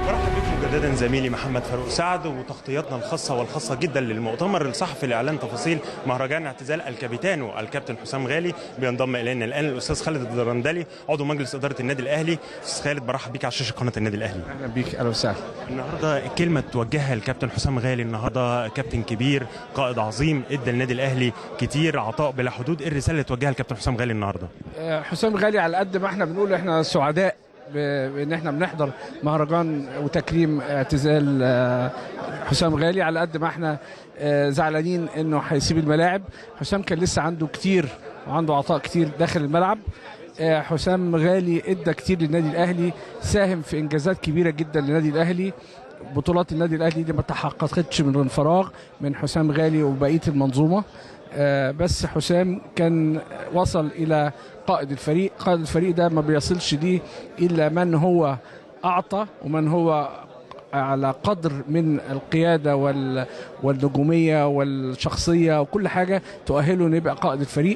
برحب بكم مجددا زميلي محمد فاروق سعد وتغطياتنا الخاصه والخاصه جدا للمؤتمر الصحفي لاعلان تفاصيل مهرجان اعتزال الكابيتانو الكابتن حسام غالي بينضم الينا الان الاستاذ خالد الدرندلي عضو مجلس اداره النادي الاهلي استاذ خالد برحب بيك على شاشه قناه النادي الاهلي اهلا بيك اهلا وسهلا النهارده كلمه توجهها الكابتن حسام غالي النهارده كابتن كبير قائد عظيم ادى النادي الاهلي كتير عطاء بلا حدود ايه الرساله اللي توجهها الكابتن حسام غالي النهارده آه، حسام غالي على قد ما احنا بنقول احنا سعداء ب- بان احنا بنحضر مهرجان وتكريم اعتزال آه، حسام غالي على قد ما احنا آه، زعلانين انه هيسيب الملاعب حسام كان لسه عنده كتير وعنده عطاء كتير داخل الملعب آه، حسام غالي ادى كتير للنادي الاهلي ساهم في انجازات كبيره جدا للنادي الاهلي بطولات النادي الاهلي دي ما تحققتش من فراغ من حسام غالي وبقيه المنظومه آه، بس حسام كان وصل الى قائد الفريق قائد الفريق ده ما بيصلش ليه الا من هو اعطى ومن هو على قدر من القياده وال والنجوميه والشخصيه وكل حاجه تؤهله انه يبقى قائد الفريق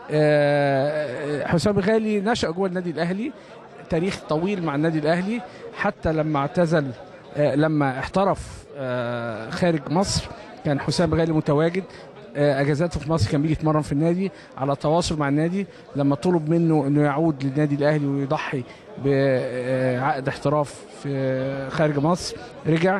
آه، حسام غالي نشا جوه النادي الاهلي تاريخ طويل مع النادي الاهلي حتى لما اعتزل آه، لما احترف آه، خارج مصر كان حسام غالي متواجد آه، اجازاته في مصر كان بيجي يتمرن في النادي على تواصل مع النادي لما طلب منه انه يعود للنادي الاهلي ويضحي بعقد احتراف في خارج مصر رجع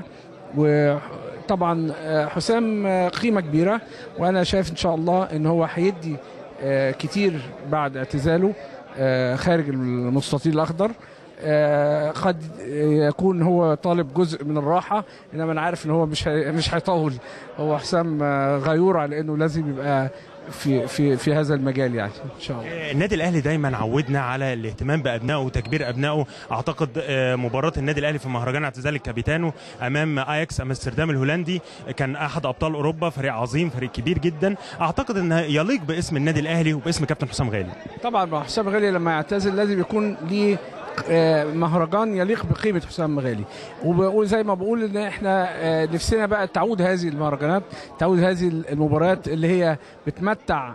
وطبعا آه، حسام آه، قيمه كبيره وانا شايف ان شاء الله ان هو هيدي آه، كتير بعد اعتزاله آه، خارج المستطيل الاخضر آه، قد يكون هو طالب جزء من الراحه انما انا عارف ان هو مش هي- مش هيطول هو حسام آه، غيور على انه لازم يبقى في في في هذا المجال يعني ان شاء الله النادي الاهلي دايما عودنا على الاهتمام بابنائه وتكبير ابنائه اعتقد آه، مباراه النادي الاهلي في مهرجان اعتزال الكابيتانو امام اياكس امستردام الهولندي كان احد ابطال اوروبا فريق عظيم فريق كبير جدا اعتقد انه يليق باسم النادي الاهلي وباسم كابتن حسام غالي طبعا مع حسام غالي لما يعتزل لازم يكون ليه آه، مهرجان يليق بقيمه حسام غالي وبقول زي ما بقول ان احنا آه، نفسنا بقى تعود هذه المهرجانات تعود هذه المباريات اللي هي بتمتع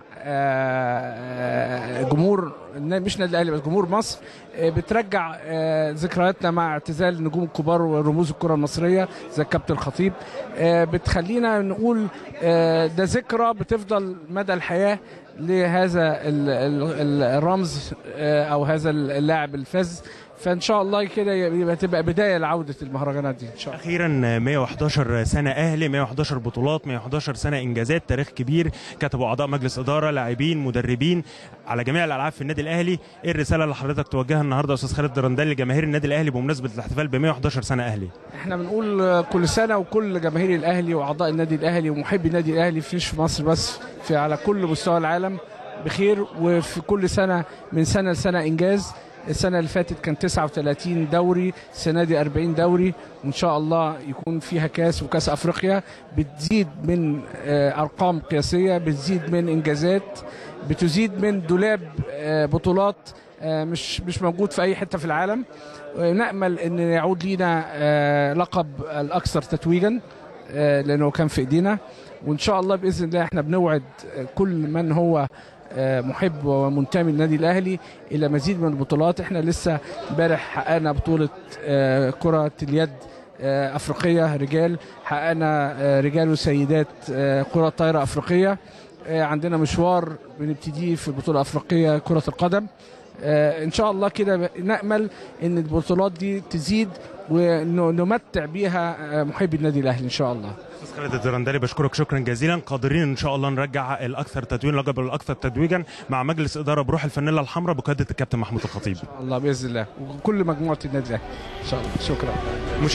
آه، جمهور مش نادي الاهلي بس جمهور مصر آه، بترجع آه، ذكرياتنا مع اعتزال النجوم الكبار ورموز الكره المصريه زي الكابتن الخطيب آه، بتخلينا نقول آه، ده ذكرى بتفضل مدى الحياه لهذا ال- ال- ال- الرمز آه، او هذا اللاعب الفذ فان شاء الله كده يبقى تبقى بدايه لعوده المهرجانات دي ان شاء الله اخيرا 111 سنه اهلي 111 بطولات 111 سنه انجازات تاريخ كبير كتبوا اعضاء مجلس اداره لاعبين مدربين على جميع الالعاب في النادي الاهلي ايه الرساله اللي حضرتك توجهها النهارده يا استاذ خالد درندلي لجماهير النادي الاهلي بمناسبه الاحتفال ب 111 سنه اهلي احنا بنقول آه، كل سنه وكل جماهير الاهلي واعضاء النادي الاهلي ومحبي النادي الاهلي مش في مصر بس في على كل مستوى العالم بخير وفي كل سنه من سنه لسنه انجاز السنه اللي فاتت كان 39 دوري السنه دي 40 دوري وان شاء الله يكون فيها كاس وكاس افريقيا بتزيد من آه، ارقام قياسيه بتزيد من انجازات بتزيد من دولاب آه، بطولات آه، مش مش موجود في اي حته في العالم آه، نامل ان يعود لينا آه، لقب الاكثر تتويجا آه، لانه كان في ايدينا وان شاء الله باذن الله احنا بنوعد آه، كل من هو آه، محب ومنتمي للنادي الاهلي الى مزيد من البطولات احنا لسه امبارح حققنا بطوله آه، كره اليد آه، افريقيه رجال حققنا آه، رجال وسيدات آه، كره طايره افريقيه آه، عندنا مشوار بنبتديه في البطوله الافريقيه كره القدم آه، ان شاء الله كده نامل ان البطولات دي تزيد ونمتع بيها آه، محبي النادي الاهلي ان شاء الله استاذ خالد الدرندلي بشكرك شكرا جزيلا قادرين ان شاء الله نرجع الاكثر تتويجا لقب الاكثر تتويجا مع مجلس اداره بروح الفانيلا الحمراء بقياده الكابتن محمود الخطيب الله باذن الله وكل مجموعه النادي الاهلي ان شاء الله شكرا